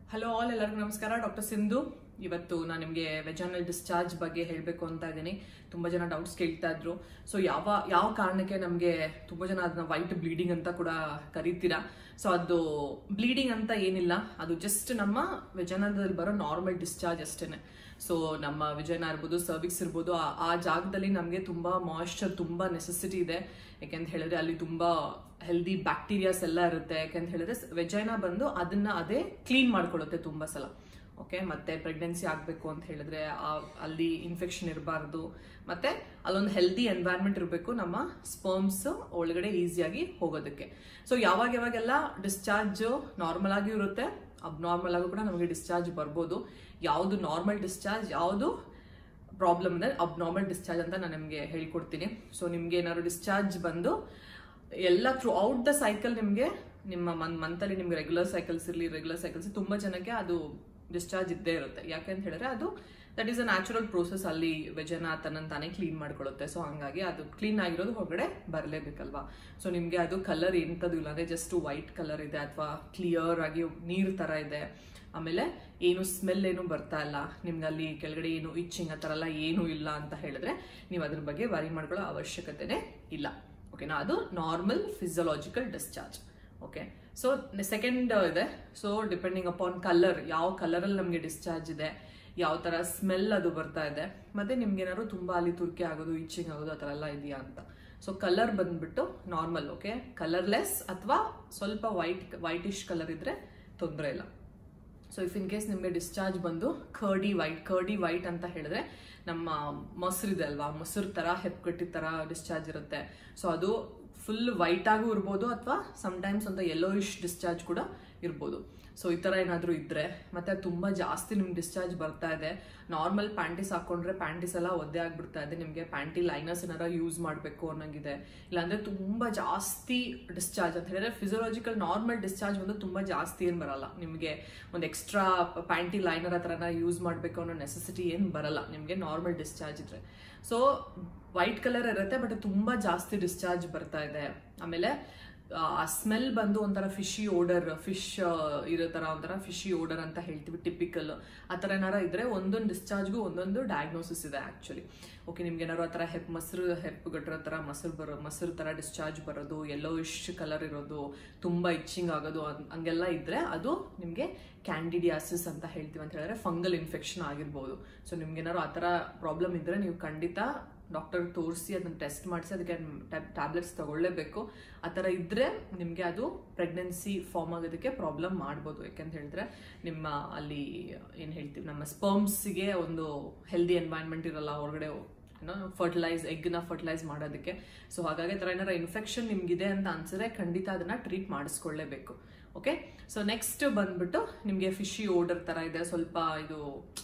hello all ಎಲ್ಲರಿಗೂ ನಮಸ್ಕಾರ doctor Sindhu ಇವತ್ತು ನಾನು ನಿಮಗೆ ವೆಜಾನಲ್ ಡಿಸ್ಚಾರ್ಜ್ ಬಗ್ಗೆ ಹೇಳಬೇಕು ಅಂತ ಇದ್ದೀನಿ ತುಂಬ ಜನ ಡೌಟ್ಸ್ ಕೇಳ್ತಾ ಇದ್ರು ಸೊ ಯಾವ ಯಾವ ಕಾರಣಕ್ಕೆ ನಮಗೆ ತುಂಬ ಜನ ಅದನ್ನ ವೈಟ್ ಬ್ಲೀಡಿಂಗ್ ಅಂತ ಕೂಡ ಕರೀತೀರಾ ಸೊ ಅದು ಬ್ಲೀಡಿಂಗ್ ಅಂತ ಏನಿಲ್ಲ ಅದು ಜಸ್ಟ್ ನಮ್ಮ ವೆಜಾನದಲ್ಲಿ ಬರೋ ನಾರ್ಮಲ್ ಡಿಸ್ಚಾರ್ಜ್ ಅಷ್ಟೇನೆ ಸೊ ನಮ್ಮ ವಿಜಯನ ಇರ್ಬೋದು ಸರ್ವಿಕ್ಸ್ ಇರ್ಬೋದು ಆ- ಆ ಜಾಗದಲ್ಲಿ ನಮಗೆ ತುಂಬ ಮಾಯ್ಶ್ಚರ್ ತುಂಬ ನೆಸೆಸಿಟಿ ಇದೆ ಯಾಕೆಂತ ಹೇಳಿದ್ರೆ ಅಲ್ಲಿ ತುಂಬ ಹೆಲ್ದಿ ಬ್ಯಾಕ್ಟೀರಿಯಾಸ್ ಎಲ್ಲ ಇರುತ್ತೆ ಯಾಕೆಂತ ಹೇಳಿದ್ರೆ ವೆಜೈನ ಬಂದು ಅದನ್ನ ಅದೇ ಕ್ಲೀನ್ ಮಾಡ್ಕೊಳ್ಳುತ್ತೆ ತುಂಬ ಸಲ ಓಕೆ ಮತ್ತೆ ಪ್ರೆಗ್ನೆನ್ಸಿ ಆಗಬೇಕು ಅಂತ ಹೇಳಿದ್ರೆ ಆ- ಅಲ್ಲಿ ಇನ್ಫೆಕ್ಷನ್ ಇರಬಾರ್ದು ಮತ್ತೆ ಅಲ್ಲೊಂದು ಹೆಲ್ದಿ ಎನ್ವೈರ್ಮೆಂಟ್ ಇರಬೇಕು ನಮ್ಮ ಸ್ಪರ್ಮ್ಸ್ ಒಳಗಡೆ ಈಸಿಯಾಗಿ ಹೋಗೋದಕ್ಕೆ ಸೊ ಯಾವಾಗ ಯಾವಾಗೆಲ್ಲ ಡಿಸ್ಚಾರ್ಜ್ ನಾರ್ಮಲ್ ಆಗಿ ಇರುತ್ತೆ ಅಬ್ನಾರ್ಮಲ್ ಆಗೂ ಕೂಡ ನಮಗೆ ಡಿಸ್ಚಾರ್ಜ್ ಬರ್ಬೋದು ಯಾವುದು ನಾರ್ಮಲ್ ಡಿಸ್ಚಾರ್ಜ್ ಯಾವುದು ಪ್ರಾಬ್ಲಮ್ ಅಂದರೆ ಅಬ್ನಾರ್ಮಲ್ ಡಿಸ್ಚಾರ್ಜ್ ಅಂತ ನಾನು ನಿಮಗೆ ಹೇಳ್ಕೊಡ್ತೀನಿ ಸೊ ನಿಮ್ಗೆ ಏನಾದ್ರು ಡಿಸ್ಚಾರ್ಜ್ ಬಂದು ಎಲ್ಲ ಥ್ರೂ ಔಟ್ ದ ಸೈಕಲ್ ನಿಮಗೆ ನಿಮ್ಮ ಮನ್ ಮಂತಲ್ಲಿ ನಿಮ್ಗೆ ರೆಗ್ಯುಲರ್ ಸೈಕಲ್ಸ್ ಇರಲಿ ರೆಗ್ಯುಲರ್ ಸೈಕಲ್ಸ್ ತುಂಬ ಜನಕ್ಕೆ ಅದು ಡಿಸ್ಚಾರ್ಜ್ ಇದ್ದೇ ಇರುತ್ತೆ ಯಾಕೆ ಅಂತ ಹೇಳಿದ್ರೆ ಅದು that is a natural process ಅಲ್ಲಿ ವೆಜನ ತನ್ನನ್ನು ತಾನೇ ಕ್ಲೀನ್ ಮಾಡ್ಕೊಳ್ಳುತ್ತೆ ಸೊ ಹಂಗಾಗಿ ಅದು ಕ್ಲೀನ್ ಆಗಿರೋದು ಹೊರಗಡೆ ಬರಲೇಬೇಕಲ್ವಾ ಸೊ ನಿಮಗೆ ಅದು ಕಲರ್ ಎಂಥದ್ದು ಇಲ್ಲ ಅಂದರೆ ಜಸ್ಟ್ ವೈಟ್ ಕಲರ್ ಇದೆ ಅಥವಾ ಕ್ಲಿಯರ್ ಆಗಿ ನೀರು ಥರ ಇದೆ ಆಮೇಲೆ ಏನು ಸ್ಮೆಲ್ ಏನು ಬರ್ತಾ ಇಲ್ಲ ನಿಮ್ಗೆ ಅಲ್ಲಿ ಕೆಳಗಡೆ ಏನು ಇಚ್ಚಿಂಗ್ ಆ ಥರ ಎಲ್ಲ ಏನೂ ಇಲ್ಲ ಅಂತ ಹೇಳಿದ್ರೆ ನೀವು ಅದ್ರ ಬಗ್ಗೆ ವರಿ ಮಾಡ್ಕೊಳ್ಳೋ ಅವಶ್ಯಕತೆನೇ ಇಲ್ಲ ಓಕೆನಾ ಅದು normal physiological discharge okay so second ಇದೆ ಸೊ ಡಿಪೆಂಡಿಂಗ್ ಅಪಾನ್ ಕಲರ್ ಯಾವ ಕಲರಲ್ಲಿ ನಮಗೆ ಡಿಸ್ಚಾರ್ಜ್ ಇದೆ ಯಾವ ಥರ ಸ್ಮೆಲ್ ಅದು ಬರ್ತಾ ಇದೆ ಮತ್ತೆ ನಿಮ್ಗೆ ಏನಾದ್ರು ತುಂಬ ಅಲ್ಲಿ ತುರ್ಕೆ ಆಗೋದು ಇಚ್ಚಿಂಗ್ ಆಗೋದು ಆ ಥರ ಎಲ್ಲ ಇದೆಯಾ ಅಂತ ಸೊ ಕಲರ್ ಬಂದ್ಬಿಟ್ಟು ನಾರ್ಮಲ್ ಓಕೆ ಕಲರ್ಲೆಸ್ ಅಥವಾ ಸ್ವಲ್ಪ ವೈಟ್ ವೈಟಿಶ್ ಕಲರ್ ಇದ್ರೆ ತೊಂದರೆ ಇಲ್ಲ ಸೊ ಇಫ್ ಇನ್ ಕೇಸ್ ನಿಮಗೆ ಡಿಸ್ಚಾರ್ಜ್ ಬಂದು ಕರ್ಡಿ ವೈಟ್ ಕರ್ಡಿ ವೈಟ್ ಅಂತ ಹೇಳಿದ್ರೆ ನಮ್ಮ ಮೊಸರು ಇದೆ ಅಲ್ವಾ ಮೊಸರು ತರ ಹೆಪ್ಪುಗಟ್ಟಿ ತರ ಡಿಸ್ಚಾರ್ಜ್ ಇರುತ್ತೆ ಸೊ ಅದು ಫುಲ್ ವೈಟ್ ಆಗೂ ಇರ್ಬೋದು ಅಥವಾ ಸಮ್ಟೈಮ್ಸ್ ಒಂದು ಯೆಲ್ಲೋಯಿಶ್ ಡಿಸ್ಚಾರ್ಜ್ ಕೂಡ ಇರ್ಬೋದು ಸೊ ಈ ಥರ ಏನಾದರೂ ಇದ್ರೆ ಮತ್ತೆ ತುಂಬ ಜಾಸ್ತಿ ನಿಮ್ಗೆ ಡಿಸ್ಚಾರ್ಜ್ ಬರ್ತಾ ಇದೆ ನಾರ್ಮಲ್ ಪ್ಯಾಂಟೀಸ್ ಹಾಕೊಂಡ್ರೆ ಪ್ಯಾಂಟೀಸ್ ಎಲ್ಲ ಒದ್ದೆ ಆಗ್ಬಿಡ್ತಾ ಇದೆ ನಿಮಗೆ ಪ್ಯಾಂಟಿ ಲೈನರ್ಸ್ ಏನಾರ ಯೂಸ್ ಮಾಡಬೇಕು ಅನ್ನೋಂಗಿದೆ ಇಲ್ಲಾಂದ್ರೆ ತುಂಬ ಜಾಸ್ತಿ ಡಿಸ್ಚಾರ್ಜ್ ಅಂತ ಹೇಳಿದ್ರೆ ಫಿಸಿಯೋಲಾಜಿಕಲ್ ನಾರ್ಮಲ್ ಡಿಸ್ಚಾರ್ಜ್ ಒಂದು ತುಂಬ ಜಾಸ್ತಿ ಏನು ಬರಲ್ಲ ನಿಮಗೆ ಒಂದು ಎಕ್ಸ್ಟ್ರಾ ಪ್ಯಾಂಟಿ ಲೈನರ್ ಆ ಥರನ ಯೂಸ್ ಮಾಡಬೇಕು ಅನ್ನೋ ನೆಸೆಸಿಟಿ ಏನು ಬರಲ್ಲ ನಿಮಗೆ ನಾರ್ಮಲ್ ಡಿಸ್ಚಾರ್ಜ್ ಇದ್ರೆ ಸೊ ವೈಟ್ ಕಲರ್ ಇರುತ್ತೆ ಬಟ್ ತುಂಬ ಜಾಸ್ತಿ ಡಿಸ್ಚಾರ್ಜ್ ಬರ್ತಾ ಇದೆ ಆಮೇಲೆ ಆ ಸ್ಮೆಲ್ ಬಂದು ಒಂಥರ ಫಿಶಿ ಓಡರ್ ಫಿಶ್ ಇರೋ ಥರ ಒಂಥರ ಫಿಶಿ ಓಡರ್ ಅಂತ ಹೇಳ್ತೀವಿ ಟಿಪಿಕಲ್ ಆ ಥರ ಏನಾರ ಇದ್ರೆ ಒಂದೊಂದು ಡಿಸ್ಚಾರ್ಜ್ಗೂ ಒಂದೊಂದು ಡಯಾಗ್ನೋಸಿಸ್ ಇದೆ ಆ್ಯಕ್ಚುಲಿ ಓಕೆ ನಿಮ್ಗೆ ಏನಾರು ಆ ಥರ ಹೆಪ್ ಮೊಸರು ಹೆಪ್ಪು ಗಟ್ಟಿರೋ ಥರ ಮೊಸರು ಬರೋ ಮೊಸರು ಥರ ಡಿಸ್ಚಾರ್ಜ್ ಬರೋದು ಎಲ್ಲೋ ಇಶ್ ಕಲರ್ ಇರೋದು ತುಂಬ ಇಚ್ಚಿಂಗ್ ಆಗೋದು ಹಂಗ್- ಹಂಗೆಲ್ಲ ಇದ್ರೆ ಅದು ನಿಮಗೆ ಕ್ಯಾಂಡಿಡಿಯಾಸಿಸ್ ಅಂತ ಹೇಳ್ತೀವಿ ಅಂತ ಹೇಳಿದ್ರೆ ಫಂಗಲ್ ಇನ್ಫೆಕ್ಷನ್ ಆಗಿರ್ಬೋದು ಸೊ ನಿಮ್ಗೆ ಏನಾರು ಆ ಥರ ಪ್ರಾಬ್ಲಮ್ ಇದ್ರೆ ನೀವು ಖಂಡಿತ ಡಾಕ್ಟರ್ ತೋರಿಸಿ ಅದನ್ನ ಟೆಸ್ಟ್ ಮಾಡಿಸಿ ಅದಕ್ಕೆ ಟ್ಯಾಬ್ಲೆಟ್ಸ್ ತಗೊಳ್ಳೇಬೇಕು ಆ ಥರ ಇದ್ರೆ ನಿಮಗೆ ಅದು ಪ್ರೆಗ್ನೆನ್ಸಿ ಫಾರ್ಮ್ ಆಗೋದಕ್ಕೆ ಪ್ರಾಬ್ಲಮ್ ಮಾಡ್ಬೋದು ಯಾಕೆಂತ ಹೇಳಿದ್ರೆ ನಿಮ್ಮ ಅಲ್ಲಿ ಏನು ಹೇಳ್ತೀವಿ ನಮ್ಮ ಸ್ಪರ್ಮ್ಸ್ಗೆ ಒಂದು ಹೆಲ್ದಿ ಎನ್ವೈರ್ನ್ಮೆಂಟ್ ಇರಲ್ಲ ಹೊರಗಡೆ ಏನೋ ಫರ್ಟಿಲೈಸ್ ಎಗ್ನ ಫರ್ಟಿಲೈಸ್ ಮಾಡೋದಕ್ಕೆ ಸೊ ಹಾಗಾಗಿ ಆ ಥರ ಏನಾರ ಇನ್ಫೆಕ್ಷನ್ ನಿಮ್ಗಿದೆ ಅಂತ ಅನ್ಸಿದ್ರೆ ಖಂಡಿತ ಅದನ್ನ ಟ್ರೀಟ್ ಮಾಡಿಸ್ಕೊಳ್ಳೇಬೇಕು ಓಕೆ ಸೊ ನೆಕ್ಸ್ಟ್ ಬಂದ್ಬಿಟ್ಟು ನಿಮಗೆ ಫಿಶಿ ಓಡರ್ ತರ ಇದೆ ಸ್ವಲ್ಪ ಇದು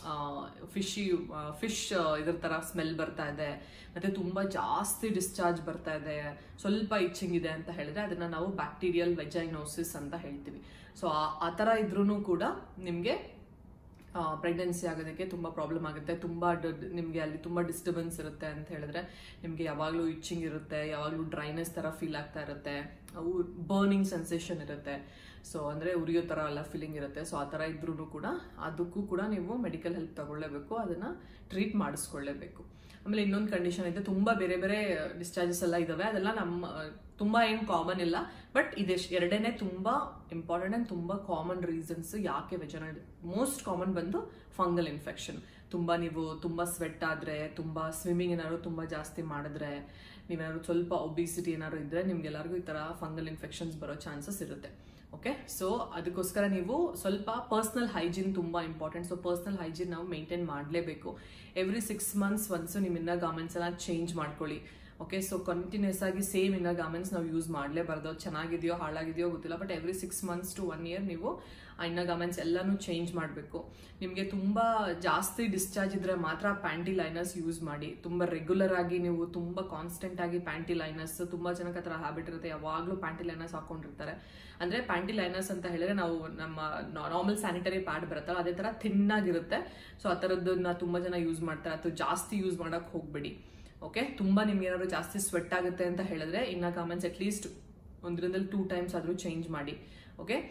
ಫಿಶಿ ಫಿಶ್ ಇದ್ರ ತರ ಸ್ಮೆಲ್ ಬರ್ತಾ ಇದೆ ಮತ್ತೆ ತುಂಬಾ ಜಾಸ್ತಿ ಡಿಸ್ಚಾರ್ಜ್ ಬರ್ತಾ ಇದೆ ಸ್ವಲ್ಪ ಇಚ್ಚಿಂಗ್ ಇದೆ ಅಂತ ಹೇಳಿದ್ರೆ ಅದನ್ನ ನಾವು ಬ್ಯಾಕ್ಟೀರಿಯಲ್ ವೆಜೈನೋಸಿಸ್ ಅಂತ ಹೇಳ್ತೀವಿ ಸೊ ಆ ಥರ ಇದ್ರೂ ಕೂಡ ನಿಮಗೆ ಪ್ರೆಗ್ನೆನ್ಸಿ ಆಗೋದಕ್ಕೆ ತುಂಬ ಪ್ರಾಬ್ಲಮ್ ಆಗುತ್ತೆ ತುಂಬ ನಿಮಗೆ ಅಲ್ಲಿ ತುಂಬ ಡಿಸ್ಟರ್ಬೆನ್ಸ್ ಇರುತ್ತೆ ಅಂತ ಹೇಳಿದ್ರೆ ನಿಮಗೆ ಯಾವಾಗಲೂ ಇಚ್ಚಿಂಗ್ ಇರುತ್ತೆ ಯಾವಾಗಲೂ ಡ್ರೈನೆಸ್ ಥರ ಫೀಲ್ ಆಗ್ತಾ ಇರುತ್ತೆ ಅವು ಬರ್ನಿಂಗ್ ಸೆನ್ಸೇಷನ್ ಇರುತ್ತೆ ಸೊ ಅಂದರೆ ಉರಿಯೋ ಥರ ಎಲ್ಲ ಫೀಲಿಂಗ್ ಇರುತ್ತೆ ಸೊ ಆ ಥರ ಇದ್ರೂ ಕೂಡ ಅದಕ್ಕೂ ಕೂಡ ನೀವು ಮೆಡಿಕಲ್ ಹೆಲ್ಪ್ ತಗೊಳ್ಳೇಬೇಕು ಅದನ್ನು ಟ್ರೀಟ್ ಮಾಡಿಸ್ಕೊಳ್ಳೇಬೇಕು ಆಮೇಲೆ ಇನ್ನೊಂದು ಕಂಡೀಷನ್ ಇದೆ ತುಂಬ ಬೇರೆ ಬೇರೆ ಡಿಸ್ಚಾರ್ಜಸ್ ಎಲ್ಲ ಇದಾವೆ ಅದೆಲ್ಲ ನಮ್ಮ ತುಂಬ ಏನು ಕಾಮನ್ ಇಲ್ಲ ಬಟ್ ಇದೆ ಎರಡನೇ ತುಂಬ ಇಂಪಾರ್ಟೆಂಟ್ ಆ್ಯಂಡ್ ತುಂಬ ಕಾಮನ್ ರೀಸನ್ಸ್ ಯಾಕೆ ವೆಜನಲ್ ಮೋಸ್ಟ್ ಕಾಮನ್ ಬಂದು ಫಂಗಲ್ ಇನ್ಫೆಕ್ಷನ್ ತುಂಬ ನೀವು ತುಂಬ ಸ್ವೆಟ್ ಆದರೆ ತುಂಬ ಸ್ವಿಮ್ಮಿಂಗ್ ಏನಾದ್ರು ತುಂಬ ಜಾಸ್ತಿ ಮಾಡಿದ್ರೆ ನೀವೇನಾದ್ರು ಸ್ವಲ್ಪ ಒಬಿಸಿಟಿ ಏನಾದ್ರು ಇದ್ದರೆ ನಿಮ್ಗೆಲ್ಲರಿಗೂ ಈ ಥರ ಫಂಗಲ್ ಇನ್ಫೆಕ್ಷನ್ಸ್ ಬರೋ ಚಾನ್ಸಸ್ ಇರುತ್ತೆ ಓಕೆ ಸೊ ಅದಕ್ಕೋಸ್ಕರ ನೀವು ಸ್ವಲ್ಪ ಪರ್ಸ್ನಲ್ ಹೈಜೀನ್ ತುಂಬ ಇಂಪಾರ್ಟೆಂಟ್ ಸೊ ಪರ್ಸ್ನಲ್ ಹೈಜೀನ್ ನಾವು ಮೇಂಟೈನ್ ಮಾಡಲೇಬೇಕು ಎವ್ರಿ ಸಿಕ್ಸ್ ಮಂತ್ಸ್ ಒನ್ಸು ನಿಮ್ಮ ಇನ್ನರ್ ಗಾರ್ಮೆಂಟ್ಸ್ ಎಲ್ಲ ಚೇಂಜ್ ಮಾಡ್ಕೊಳ್ಳಿ ಓಕೆ ಸೊ ಕಂಟಿನ್ಯೂಸ್ ಆಗಿ ಸೇಮ್ ಇನ್ನರ್ ಗಾರ್ಮೆಂಟ್ಸ್ ನಾವು ಯೂಸ್ ಮಾಡಲೇಬಾರ್ದು ಅದು ಚೆನ್ನಾಗಿದೆಯೋ ಹಾಳಾಗಿದೆಯೋ ಗೊತ್ತಿಲ್ಲ but every six months to one year ನೀವು ಆ ಇನ್ನರ್ ಗಾರ್ಮೆಂಟ್ಸ್ ಎಲ್ಲನೂ ಚೇಂಜ್ ಮಾಡಬೇಕು ನಿಮಗೆ ತುಂಬ ಜಾಸ್ತಿ ಡಿಸ್ಚಾರ್ಜ್ ಇದ್ರೆ ಮಾತ್ರ ಪ್ಯಾಂಟಿ ಲೈನರ್ಸ್ ಯೂಸ್ ಮಾಡಿ ತುಂಬ ರೆಗ್ಯುಲರ್ ಆಗಿ ನೀವು ತುಂಬ ಕಾನ್ಸ್ಟೆಂಟ್ ಆಗಿ ಪ್ಯಾಂಟಿ ಲೈನರ್ಸ್ ತುಂಬ ಜನಕ್ಕೆ ಆ ಥರ ಹ್ಯಾಬಿಟ್ ಇರುತ್ತೆ ಯಾವಾಗಲೂ ಪ್ಯಾಂಟಿ ಲೈನರ್ಸ್ ಹಾಕೊಂಡಿರ್ತಾರೆ ಅಂದರೆ ಪ್ಯಾಂಟಿ ಲೈನರ್ಸ್ ಅಂತ ಹೇಳಿದ್ರೆ ನಾವು ನಮ್ಮ ನಾರ್ಮಲ್ ಸ್ಯಾನಿಟರಿ ಪ್ಯಾಡ್ ಬರುತ್ತಲ್ಲ ಅದೇ ಥರ ಥಿನ್ನಾಗಿರುತ್ತೆ ಸೊ ಆ ಥರದ್ದನ್ನ ತುಂಬ ಜನ ಯೂಸ್ ಮಾಡ್ತಾರೆ ಅಥವಾ ಜಾಸ್ತಿ ಯೂಸ್ ಮಾಡೋಕ್ಕೆ ಹೋಗಬೇಡಿ ಓಕೆ ತುಂಬ ನಿಮ್ಗೆ ಏನಾದ್ರು ಜಾಸ್ತಿ ಸ್ವೆಟ್ ಆಗುತ್ತೆ ಅಂತ ಹೇಳಿದ್ರೆ ಇನ್ನ ಕಾಮೆಂಟ್ಸ್ ಅಟ್ಲೀಸ್ಟ್ ಒಂದರಿಂದಲೇ ಟೂ ಟೈಮ್ಸ್ ಆದರೂ ಚೇಂಜ್ ಮಾಡಿ ಓಕೆ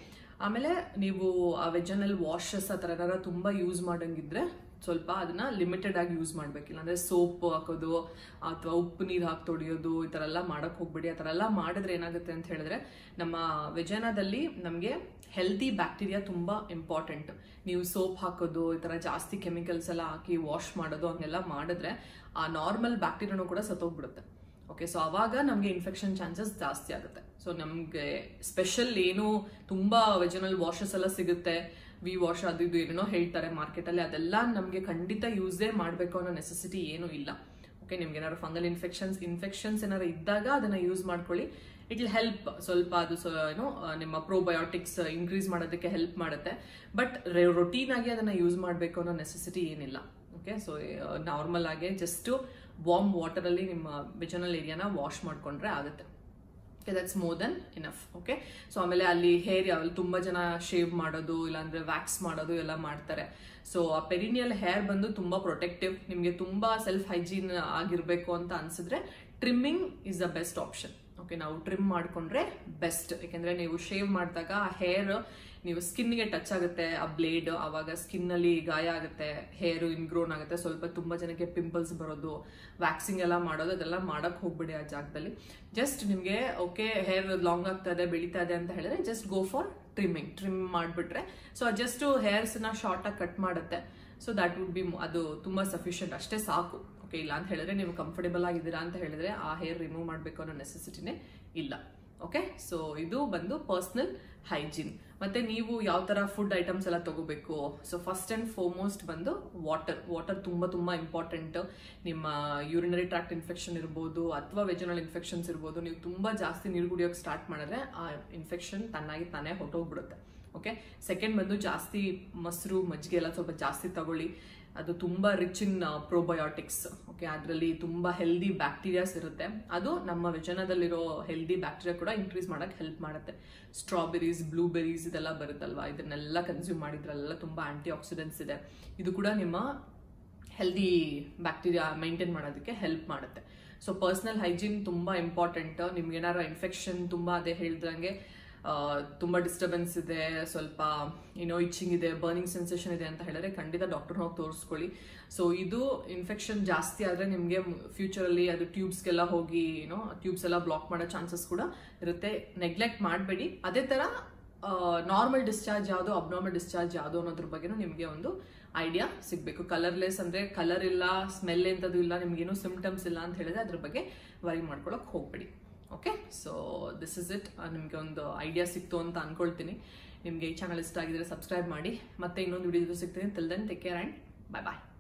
ಆಮೇಲೆ ನೀವು ಆ ವೆಜ್ಜನಲ್ಲಿ ವಾಶಸ್ ಆ ಥರ ಏನಾರ ತುಂಬ ಯೂಸ್ ಮಾಡಂಗಿದ್ರೆ ಸ್ವಲ್ಪ ಅದನ್ನ ಲಿಮಿಟೆಡ್ ಆಗಿ ಯೂಸ್ ಮಾಡ್ಬೇಕಿಲ್ಲ ಅಂದ್ರೆ ಸೋಪ್ ಹಾಕೋದು ಅಥವಾ ಉಪ್ಪು ನೀರು ಹಾಕಿ ತೊಳೆಯೋದು ಈ ಥರ ಎಲ್ಲ ಮಾಡಕ್ ಹೋಗ್ಬೇಡಿ ಆ ಥರ ಎಲ್ಲ ಮಾಡಿದ್ರೆ ಏನಾಗುತ್ತೆ ಅಂತ ಹೇಳಿದ್ರೆ ನಮ್ಮ ವೆಜನಾದಲ್ಲಿ ನಮಗೆ ಹೆಲ್ದಿ ಬ್ಯಾಕ್ಟೀರಿಯಾ ತುಂಬಾ ಇಂಪಾರ್ಟೆಂಟ್ ನೀವು ಸೋಪ್ ಹಾಕೋದು ಈ ಥರ ಜಾಸ್ತಿ ಕೆಮಿಕಲ್ಸ್ ಎಲ್ಲ ಹಾಕಿ ವಾಶ್ ಮಾಡೋದು ಹಂಗೆಲ್ಲ ಮಾಡಿದ್ರೆ ಆ ನಾರ್ಮಲ್ ಬ್ಯಾಕ್ಟೀರಿಯಾನು ಕೂಡ ಸತ್ತೋಗ್ಬಿಡುತ್ತೆ ಓಕೆ ಸೊ ಅವಾಗ ನಮಗೆ ಇನ್ಫೆಕ್ಷನ್ ಚಾನ್ಸಸ್ ಜಾಸ್ತಿ ಆಗುತ್ತೆ ಸೊ ನಮಗೆ ಸ್ಪೆಷಲ್ ಏನು ತುಂಬಾ ವೆಜನಲ್ ವಾಶಸ್ ಎಲ್ಲ ಸಿಗುತ್ತೆ ವಿ ವಾಶ್ ಅದು ಇದು ಏನೇನೋ ಹೇಳ್ತಾರೆ ಮಾರ್ಕೆಟಲ್ಲಿ ಅದೆಲ್ಲ ನಮಗೆ ಖಂಡಿತ ಯೂಸೇ ಮಾಡಬೇಕು ಅನ್ನೋ ನೆಸೆಸಿಟಿ ಏನೂ ಇಲ್ಲ ಓಕೆ ನಿಮ್ಗೆ ಏನಾದ್ರು ಫಂಗಲ್ ಇನ್ಫೆಕ್ಷನ್ಸ್ ಇನ್ಫೆಕ್ಷನ್ಸ್ ಏನಾದ್ರು ಇದ್ದಾಗ ಅದನ್ನ ಯೂಸ್ ಮಾಡ್ಕೊಳ್ಳಿ ಇಟ್ ವಿಲ್ ಹೆಲ್ಪ್ ಸ್ವಲ್ಪ ಅದು ಏನೋ ನಿಮ್ಮ ಪ್ರೋಬಯೋಟಿಕ್ಸ್ ಇನ್ಕ್ರೀಸ್ ಮಾಡೋದಕ್ಕೆ ಹೆಲ್ಪ್ ಮಾಡುತ್ತೆ ಬಟ್ ರೊಟೀನ್ ಆಗಿ ಅದನ್ನ ಯೂಸ್ ಮಾಡಬೇಕು ಅನ್ನೋ ನೆಸೆಸಿಟಿ ಏನಿಲ್ಲ ಓಕೆ ಸೊ ನಾರ್ಮಲ್ ಆಗಿ ಜಸ್ಟ್ ವಾರ್ಮ್ ವಾಟರ್ ಅಲ್ಲಿ ನಿಮ್ಮ ವೆಜನಲ್ ಏರಿಯಾನ ವಾಶ್ ಮಾಡ್ಕೊಂಡ್ರೆ ಆಗುತ್ತೆ that's more than enough okay so ಆಮೇಲೆ ಅಲ್ಲಿ ಹೇರ್ ಯಾವ ತುಂಬಾ ಜನ ಶೇವ್ ಮಾಡೋದು ಇಲ್ಲಾಂದ್ರೆ ವ್ಯಾಕ್ಸ್ ಮಾಡೋದು ಎಲ್ಲ ಮಾಡ್ತಾರೆ ಸೊ ಆ ಪೆರಿನಿಯಲ್ ಹೇರ್ ಬಂದು ತುಂಬಾ ಪ್ರೊಟೆಕ್ಟಿವ್ ನಿಮಗೆ ತುಂಬಾ ಸೆಲ್ಫ್ ಹೈಜೀನ್ ಆಗಿರ್ಬೇಕು ಅಂತ ಅನ್ಸಿದ್ರೆ trimming is the best option okay ನಾವು ಟ್ರಿಮ್ ಮಾಡ್ಕೊಂಡ್ರೆ ಬೆಸ್ಟ್ ಯಾಕೆಂದ್ರೆ ನೀವು ಶೇವ್ ಮಾಡಿದಾಗ ಆ ಹೇರ್ ನೀವು ಸ್ಕಿನ್ಗೆ ಟಚ್ ಆಗುತ್ತೆ ಆ ಬ್ಲೇಡ್ ಆವಾಗ ಸ್ಕಿನ್ ಅಲ್ಲಿ ಗಾಯ ಆಗುತ್ತೆ ಹೇರ್ ಇನ್ಗ್ರೋನ್ ಆಗುತ್ತೆ ಸ್ವಲ್ಪ ತುಂಬಾ ಜನಕ್ಕೆ ಪಿಂಪಲ್ಸ್ ಬರೋದು ವ್ಯಾಕ್ಸಿಂಗ್ ಎಲ್ಲ ಮಾಡೋದು ಅದೆಲ್ಲ ಮಾಡಕ್ ಹೋಗ್ಬಿಡಿ ಆ ಜಾಗದಲ್ಲಿ ಜಸ್ಟ್ ನಿಮ್ಗೆ ಓಕೆ ಹೇರ್ ಲಾಂಗ್ ಆಗ್ತಾ ಇದೆ ಬೆಳೀತಾ ಇದೆ ಅಂತ ಹೇಳಿದ್ರೆ just go for trimming trim ಮಾಡ್ಬಿಟ್ರೆ ಸೊ ಜಸ್ಟ್ ಹೇರ್ಸ್ ನ ಶಾರ್ಟ್ ಆಗಿ ಕಟ್ ಮಾಡುತ್ತೆ ಸೊ ದಟ್ ವುಡ್ ಬಿ ಅದು ತುಂಬಾ ಸಫಿಷಿಯಂಟ್ ಅಷ್ಟೇ ಸಾಕು ಓಕೆ ಇಲ್ಲ ಅಂತ ಹೇಳಿದ್ರೆ ನೀವು ಕಂಫರ್ಟೇಬಲ್ ಆಗಿದ್ದೀರಾ ಅಂತ ಹೇಳಿದ್ರೆ ಆ ಹೇರ್ ರಿಮೂವ್ ಮಾಡಬೇಕು ಅನ್ನೋ ನೆಸೆಸಿಟಿನೇ ಇಲ್ಲ ಓಕೆ ಸೊ ಇದು ಬಂದು ಪರ್ಸನಲ್ ಹೈಜೀನ್ ಮತ್ತೆ ನೀವು ಯಾವ ತರ ಫುಡ್ ಐಟಮ್ಸ್ ಎಲ್ಲ ತಗೋಬೇಕು ಸೊ ಫಸ್ಟ್ ಅಂಡ್ ಫೋರ್ಮೋಸ್ಟ್ ಬಂದು ವಾಟರ್ ವಾಟರ್ ತುಂಬಾ ತುಂಬಾ ಇಂಪಾರ್ಟೆಂಟ್ ನಿಮ್ಮ ಯೂರಿನರಿ ಟ್ರಾಕ್ಟ್ ಇನ್ಫೆಕ್ಷನ್ ಇರ್ಬೋದು ಅಥವಾ ವೆಜನಲ್ ಇನ್ಫೆಕ್ಷನ್ಸ್ ಇರ್ಬೋದು ನೀವು ತುಂಬಾ ಜಾಸ್ತಿ ನೀರು ಕುಡಿಯೋಕೆ ಸ್ಟಾರ್ಟ್ ಮಾಡಿದ್ರೆ ಆ ಇನ್ಫೆಕ್ಷನ್ ತನ್ನಾಗಿ ತಾನೇ ಹೊಟ್ಟೋಗ್ಬಿಡುತ್ತೆ ಓಕೆ ಸೆಕೆಂಡ್ ಬಂದು ಜಾಸ್ತಿ ಮೊಸರು ಮಜ್ಜಿಗೆ ಎಲ್ಲ ಸ್ವಲ್ಪ ಜಾಸ್ತಿ ತಗೊಳ್ಳಿ ಅದು ತುಂಬಾ ರಿಚ್ ಇನ್ ಪ್ರೋಬಯೋಟಿಕ್ಸ್ ಓಕೆ ಅದರಲ್ಲಿ ತುಂಬಾ ಹೆಲ್ದಿ ಬ್ಯಾಕ್ಟೀರಿಯಾಸ್ ಇರುತ್ತೆ ಅದು ನಮ್ಮ ವ್ಯಜನದಲ್ಲಿರೋ ಹೆಲ್ದಿ ಬ್ಯಾಕ್ಟೀರಿಯಾ ಕೂಡ ಇನ್ಕ್ರೀಸ್ ಮಾಡಕ್ ಹೆಲ್ಪ್ ಮಾಡುತ್ತೆ ಸ್ಟ್ರಾಬೆರೀಸ್ ಬ್ಲೂಬೆರೀಸ್ ಇದೆಲ್ಲ ಬರುತ್ತಲ್ವಾ ಇದನ್ನೆಲ್ಲ ಕನ್ಸ್ಯೂಮ್ ಮಾಡಿದ್ರಲ್ಲ ತುಂಬಾ ಆಂಟಿ ಆಕ್ಸಿಡೆಂಟ್ಸ್ ಇದೆ ಇದು ಕೂಡ ನಿಮ್ಮ ಹೆಲ್ದಿ ಬ್ಯಾಕ್ಟೀರಿಯಾ ಮೈಂಟೈನ್ ಮಾಡೋದಕ್ಕೆ ಹೆಲ್ಪ್ ಮಾಡುತ್ತೆ ಸೊ ಪರ್ಸನಲ್ ಹೈಜೀನ್ ತುಂಬಾ ಇಂಪಾರ್ಟೆಂಟ್ ನಿಮ್ಗೆ ಏನಾರ ಇನ್ಫೆಕ್ಷನ್ ತುಂಬಾ ಅದೇ ಹೇಳ್ದಂಗೆ ತುಂಬ ಡಿಸ್ಟರ್ಬೆನ್ಸ್ ಇದೆ ಸ್ವಲ್ಪ ಏನೋ ಇಚ್ಚಿಂಗ್ ಇದೆ ಬರ್ನಿಂಗ್ ಸೆನ್ಸೇಷನ್ ಇದೆ ಅಂತ ಹೇಳಿದ್ರೆ ಖಂಡಿತ ಡಾಕ್ಟರ್ ಹೋಗಿ ತೋರಿಸ್ಕೊಳ್ಳಿ ಸೊ ಇದು ಇನ್ಫೆಕ್ಷನ್ ಜಾಸ್ತಿ ಆದರೆ ನಿಮಗೆ ಫ್ಯೂಚರಲ್ಲಿ ಅದು ಟ್ಯೂಬ್ಸ್ಗೆಲ್ಲ ಹೋಗಿ ಏನೋ ಟ್ಯೂಬ್ಸ್ ಎಲ್ಲ ಬ್ಲಾಕ್ ಮಾಡೋ ಚಾನ್ಸಸ್ ಕೂಡ ಇರುತ್ತೆ ನೆಗ್ಲೆಕ್ಟ್ ಮಾಡಬೇಡಿ ಅದೇ ಥರ ನಾರ್ಮಲ್ ಡಿಸ್ಚಾರ್ಜ್ ಯಾವುದು ಅಬ್ನಾರ್ಮಲ್ ಡಿಸ್ಚಾರ್ಜ್ ಯಾವುದು ಅನ್ನೋದ್ರ ಬಗ್ಗೆನೂ ನಿಮಗೆ ಒಂದು ಐಡಿಯಾ ಸಿಗಬೇಕು ಕಲರ್ಲೆಸ್ ಅಂದರೆ ಕಲರ್ ಇಲ್ಲ ಸ್ಮೆಲ್ ಎಂಥದ್ದು ಇಲ್ಲ ನಿಮ್ಗೇನು ಸಿಂಪ್ಟಮ್ಸ್ ಇಲ್ಲ ಅಂತ ಹೇಳಿದ್ರೆ ಅದ್ರ ಬಗ್ಗೆ ವರಿ ಮಾಡ್ಕೊಳಕ್ ಹೋಗ್ಬೇಡಿ okay so this is it ನಿಮಗೆ ಒಂದು ಐಡಿಯಾ ಸಿಕ್ತು ಅಂತ ಅನ್ಕೊಳ್ತೀನಿ ನಿಮಗೆ ಈ ಚಾನಲ್ ಇಷ್ಟ ಆಗಿದ್ರೆ ಸಬ್ಸ್ಕ್ರೈಬ್ ಮಾಡಿ ಮತ್ತೆ ಇನ್ನೊಂದು ವಿಡಿಯೋ ಸಿಗ್ತೀನಿ till then take care and bye bye